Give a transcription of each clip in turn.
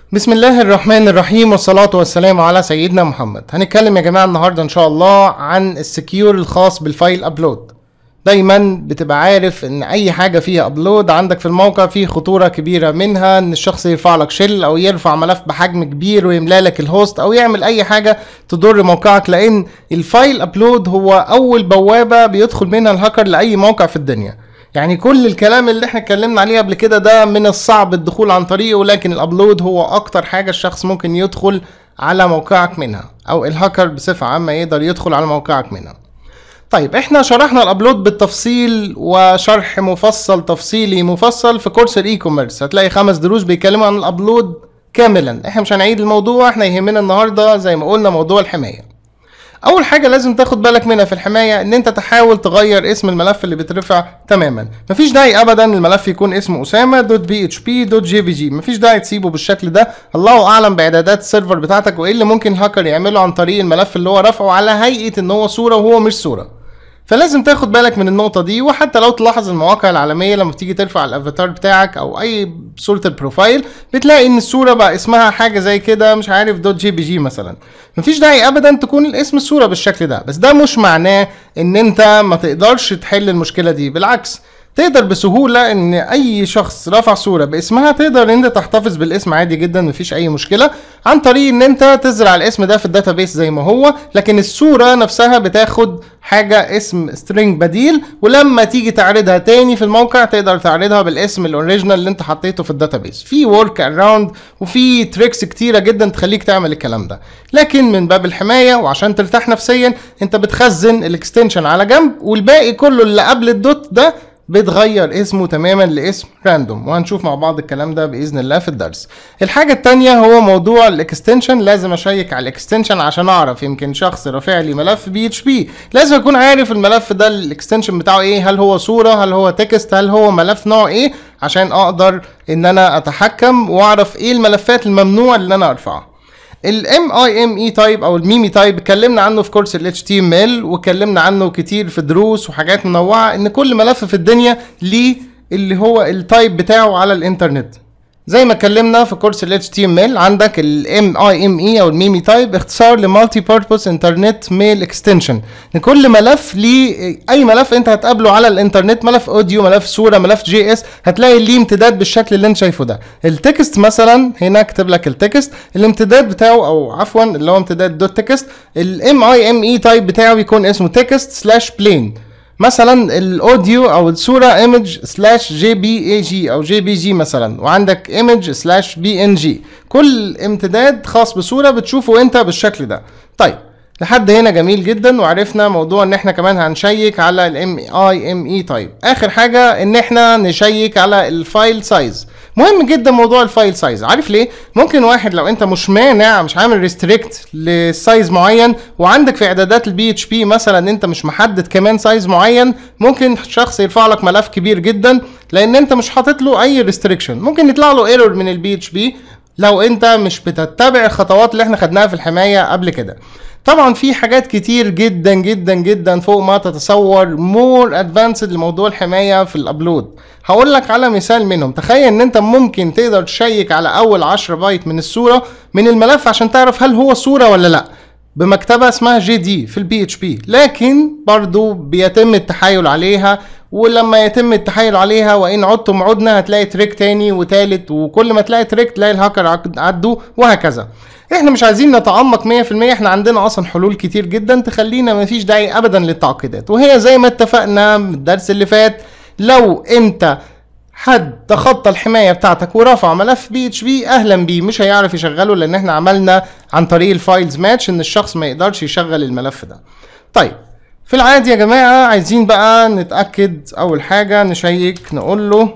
بسم الله الرحمن الرحيم والصلاة والسلام على سيدنا محمد هنتكلم يا جماعة النهاردة ان شاء الله عن السكيور الخاص بالفايل ابلود دايما بتبقى عارف ان اي حاجة فيها ابلود عندك في الموقع فيه خطورة كبيرة منها ان الشخص يرفع لك شيل او يرفع ملف بحجم كبير ويملا لك الهوست او يعمل اي حاجة تضر موقعك لان الفايل ابلود هو اول بوابة بيدخل منها الهاكر لاي موقع في الدنيا يعني كل الكلام اللي احنا اتكلمنا عليه قبل كده ده من الصعب الدخول عن طريقه لكن الابلود هو اكتر حاجة الشخص ممكن يدخل على موقعك منها او الهاكر بصفة عامة يقدر يدخل على موقعك منها طيب احنا شرحنا الابلود بالتفصيل وشرح مفصل تفصيلي مفصل في كورس الاي كوميرس هتلاقي خمس دروس بيتكلموا عن الابلود كاملا احنا مش هنعيد الموضوع احنا يهمنا النهارده زي ما قلنا موضوع الحمايه اول حاجه لازم تاخد بالك منها في الحمايه ان انت تحاول تغير اسم الملف اللي بيترفع تماما مفيش داعي ابدا الملف يكون اسمه اسامه دوت بي اتش بي دوت جي بي جي مفيش داعي تسيبه بالشكل ده الله اعلم باعدادات السيرفر بتاعتك وايه اللي ممكن الهاكر يعمله عن طريق الملف اللي هو رافعه على هيئه ان هو صوره وهو مش صوره فلازم تاخد بالك من النقطة دي وحتى لو تلاحظ المواقع العالمية لما تيجي ترفع الافاتار بتاعك او اي صورة البروفايل بتلاقي ان الصورة بقى اسمها حاجة زي كده مش عارف دوت جي بي جي مثلا مفيش داعي ابدا تكون الاسم الصورة بالشكل ده بس ده مش معناه ان انت ما تقدرش تحل المشكلة دي بالعكس تقدر بسهولة ان اي شخص رفع صورة باسمها تقدر ان انت تحتفظ بالاسم عادي جدا مفيش اي مشكلة عن طريق ان انت تزرع الاسم ده في الداتابيس زي ما هو لكن الصورة نفسها بتاخد حاجة اسم سترينج بديل ولما تيجي تعرضها تاني في الموقع تقدر تعرضها بالاسم الاوريجينال اللي انت حطيته في الداتابيس في ورك اراوند وفي تريكس كتيرة جدا تخليك تعمل الكلام ده لكن من باب الحماية وعشان ترتاح نفسيا انت بتخزن الاكستنشن على جنب والباقي كله اللي قبل الدوت ده بتغير اسمه تماما لاسم راندوم وهنشوف مع بعض الكلام ده باذن الله في الدرس الحاجه التانية هو موضوع الاكستنشن لازم اشيك على الاكستنشن عشان اعرف يمكن شخص رافع لي ملف بي اتش بي لازم اكون عارف الملف ده الاكستنشن بتاعه ايه هل هو صوره هل هو تكست هل هو ملف نوع ايه عشان اقدر ان انا اتحكم واعرف ايه الملفات الممنوع اللي انا ارفعها الام اي ام اي تايب او الميمي تايب اتكلمنا عنه في كورس الاتش تي ام ال واتكلمنا عنه كتير في دروس وحاجات منوعه ان كل ملف في الدنيا ليه اللي هو التايب بتاعه على الانترنت زي ما اتكلمنا في كورس ال HTML عندك ال MIME او الميمي تايب اختصار لمالتي بيربوس انترنت ميل اكستنشن كل ملف ليه اي ملف انت هتقابله على الانترنت ملف اوديو ملف صوره ملف جي اس هتلاقي ليه امتداد بالشكل اللي انت شايفه ده التكست مثلا هنا كتب لك التكست الامتداد بتاعه او عفوا اللي هو امتداد دوت تكست ال MIME تايب بتاعه بيكون اسمه تكست سلاش بلين مثلا الاوديو او الصوره ايمج سلاش جي بي اي جي او جي بي جي مثلا وعندك ايمج سلاش بي ان جي كل امتداد خاص بصوره بتشوفه انت بالشكل ده طيب لحد هنا جميل جدا وعرفنا موضوع ان احنا كمان هنشيك على الام اي ام اي تايب اخر حاجه ان احنا نشيك على الفايل سايز مهم جدا موضوع الفايل سايز عارف ليه ممكن واحد لو انت مش مانع مش عامل ريستريكت لسايز معين وعندك في اعدادات البي اتش بي مثلا انت مش محدد كمان سايز معين ممكن شخص يرفع لك ملف كبير جدا لان انت مش حاطط له اي ريستريكشن ممكن يطلع له ايرور من البي اتش بي لو انت مش بتتبع الخطوات اللي احنا خدناها في الحمايه قبل كده طبعا في حاجات كتير جدا جدا جدا فوق ما تتصور مور ادفانسد لموضوع الحمايه في الابلود هقول لك على مثال منهم تخيل ان انت ممكن تقدر تشيك على اول 10 بايت من الصوره من الملف عشان تعرف هل هو صوره ولا لا بمكتبه اسمها جي دي في البي اتش بي لكن برضو بيتم التحايل عليها ولما يتم التحايل عليها وان عدتم عدنا هتلاقي تريك تاني وتالت وكل ما تلاقي تريك تلاقي الهاكر عدوا وهكذا احنا مش عايزين نتعمق 100% احنا عندنا اصلا حلول كتير جدا تخلينا مفيش داعي ابدا للتعقيدات وهي زي ما اتفقنا من الدرس اللي فات لو انت حد تخطى الحمايه بتاعتك ورفع ملف بي اتش بي اهلا بيه مش هيعرف يشغله لان احنا عملنا عن طريق الفايلز ماتش ان الشخص ما يقدرش يشغل الملف ده طيب في العادي يا جماعه عايزين بقى نتاكد اول حاجه نشيك نقول له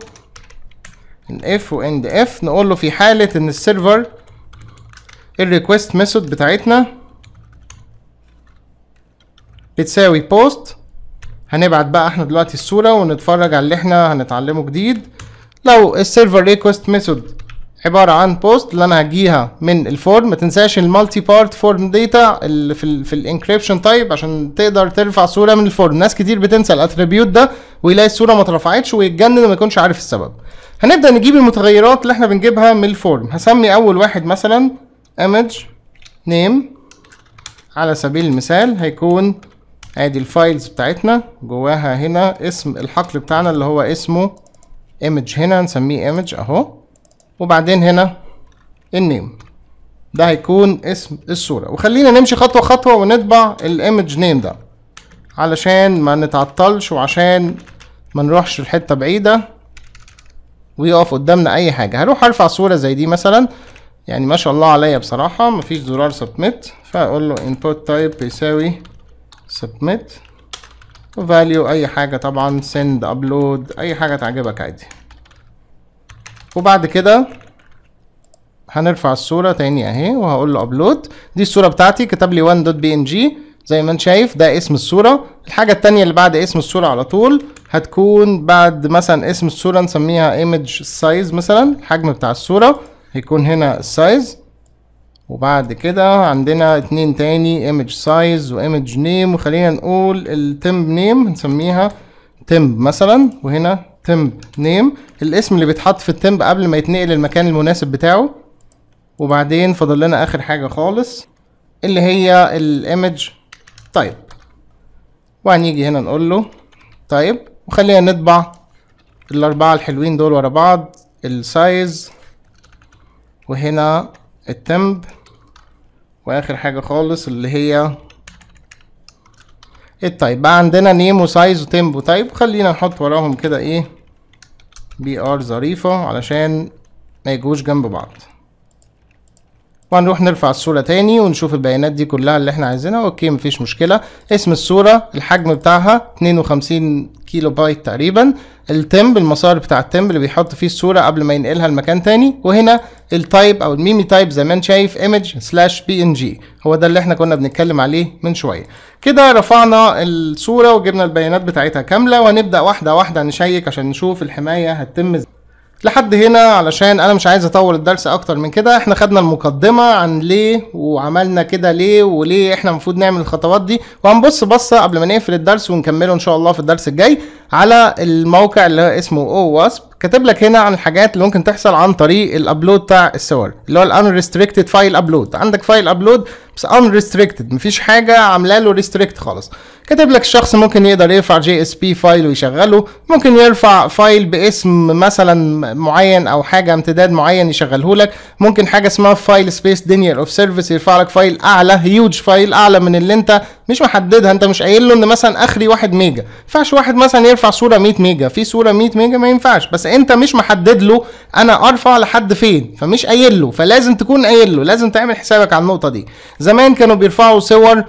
اف واند اف نقول له في حاله ان السيرفر الريكوست ميثود بتاعتنا بتساوي بوست هنبعت بقى احنا دلوقتي الصورة ونتفرج على اللي احنا هنتعلمه جديد لو السيرفر ريكوست ميثود عبارة عن بوست اللي انا هجيها من الفورم ما تنساش المالتي بارت فورم داتا اللي في ال في الانكريبشن تايب عشان تقدر ترفع صورة من الفورم ناس كتير بتنسى الاتريبيوت ده ويلاقي الصورة ما اترفعتش ويتجنن وما يكونش عارف السبب هنبدا نجيب المتغيرات اللي احنا بنجيبها من الفورم هسمي اول واحد مثلا image name على سبيل المثال هيكون ادي الفايلز بتاعتنا جواها هنا اسم الحقل بتاعنا اللي هو اسمه image هنا نسميه image اهو وبعدين هنا النيم ده هيكون اسم الصورة وخلينا نمشي خطوة خطوة ونطبع الايمج نيم ده علشان ما نتعطلش وعشان ما نروحش لحتة بعيدة ويقف قدامنا اي حاجة هروح ارفع صورة زي دي مثلا يعني ما شاء الله عليا بصراحة مفيش زرار سبميت فاقول له input type بيساوي submit value اي حاجة طبعا send upload اي حاجة تعجبك عادي وبعد كده هنرفع الصورة تاني اهي وهقول له ابلود دي الصورة بتاعتي كتب لي 1.bng زي ما انت شايف ده اسم الصورة الحاجة التانية اللي بعد اسم الصورة على طول هتكون بعد مثلا اسم الصورة نسميها image size مثلا الحجم بتاع الصورة هيكون هنا السايز وبعد كده عندنا اتنين تاني image size و image name وخلينا نقول التمب نيم هنسميها تمب مثلا وهنا تمب نيم الاسم اللي بيتحط في التمب قبل ما يتنقل المكان المناسب بتاعه وبعدين فاضل لنا اخر حاجه خالص اللي هي الايمج تايب وهنيجي هنا نقول له تايب وخلينا نطبع الاربعه الحلوين دول ورا بعض السايز وهنا التمب واخر حاجه خالص اللي هي التايب بقى عندنا نيم وسايز وتمب وتايب خلينا نحط وراهم كده ايه بي ار ظريفه علشان ما يجوش جنب بعض وهنروح نرفع الصورة تاني ونشوف البيانات دي كلها اللي احنا عايزينها اوكي مفيش مشكلة اسم الصورة الحجم بتاعها 52 كيلو بايت تقريبا التمب المسار بتاع التمب اللي بيحط فيه الصورة قبل ما ينقلها لمكان تاني وهنا التايب او الميمي تايب زي ما انت شايف ايمج سلاش بي ان جي هو ده اللي احنا كنا بنتكلم عليه من شوية كده رفعنا الصورة وجبنا البيانات بتاعتها كاملة وهنبدأ واحدة واحدة نشيك عشان نشوف الحماية هتتم ازاي لحد هنا علشان انا مش عايز اطول الدرس اكتر من كده احنا خدنا المقدمة عن ليه وعملنا كده ليه وليه احنا المفروض نعمل الخطوات دي وهنبص بصة قبل ما نقفل الدرس ونكمله ان شاء الله في الدرس الجاي على الموقع اللي هو اسمه او واسب كاتب لك هنا عن الحاجات اللي ممكن تحصل عن طريق الابلود بتاع الصور اللي هو الان ريستريكتد فايل ابلود عندك فايل ابلود بس ان ريستريكتد مفيش حاجه عامله له ريستريكت خالص كاتب لك الشخص ممكن يقدر يرفع جي اس بي فايل ويشغله ممكن يرفع فايل باسم مثلا معين او حاجه امتداد معين يشغله لك ممكن حاجه اسمها فايل سبيس دينير اوف سيرفيس يرفع لك فايل اعلى هيوج فايل اعلى من اللي انت مش محددها انت مش قايل له ان مثلا اخري 1 ميجا ما ينفعش واحد مثلا يرفع صوره 100 ميجا في صوره 100 ميجا ما ينفعش بس انت مش محدد له انا ارفع لحد فين فمش قايل له فلازم تكون قايل له لازم تعمل حسابك على النقطه دي زمان كانوا بيرفعوا صور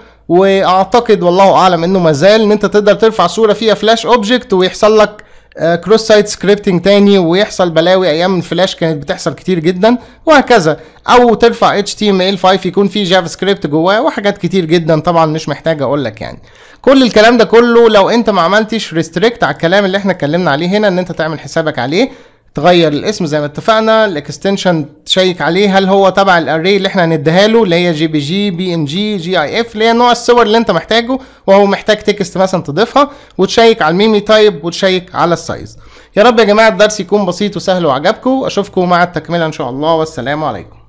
واعتقد والله اعلم انه مازال ان انت تقدر ترفع صوره فيها فلاش اوبجكت ويحصل لك كروس سايت سكريبتنج تاني ويحصل بلاوي ايام الفلاش كانت بتحصل كتير جدا وهكذا او ترفع HTML5 يكون فيه جافا سكريبت جواه وحاجات كتير جدا طبعا مش محتاج اقول لك يعني كل الكلام ده كله لو انت ما عملتش ريستريكت على الكلام اللي احنا اتكلمنا عليه هنا ان انت تعمل حسابك عليه تغير الاسم زي ما اتفقنا الاكستنشن تشيك عليه هل هو تبع الاري اللي احنا هنديها له اللي هي جي بي جي بي ان جي جي اي اف اللي هي نوع الصور اللي انت محتاجه وهو محتاج تكست مثلا تضيفها وتشيك على الميمي تايب وتشيك على السايز يا رب يا جماعه الدرس يكون بسيط وسهل وعجبكم اشوفكم مع التكمله ان شاء الله والسلام عليكم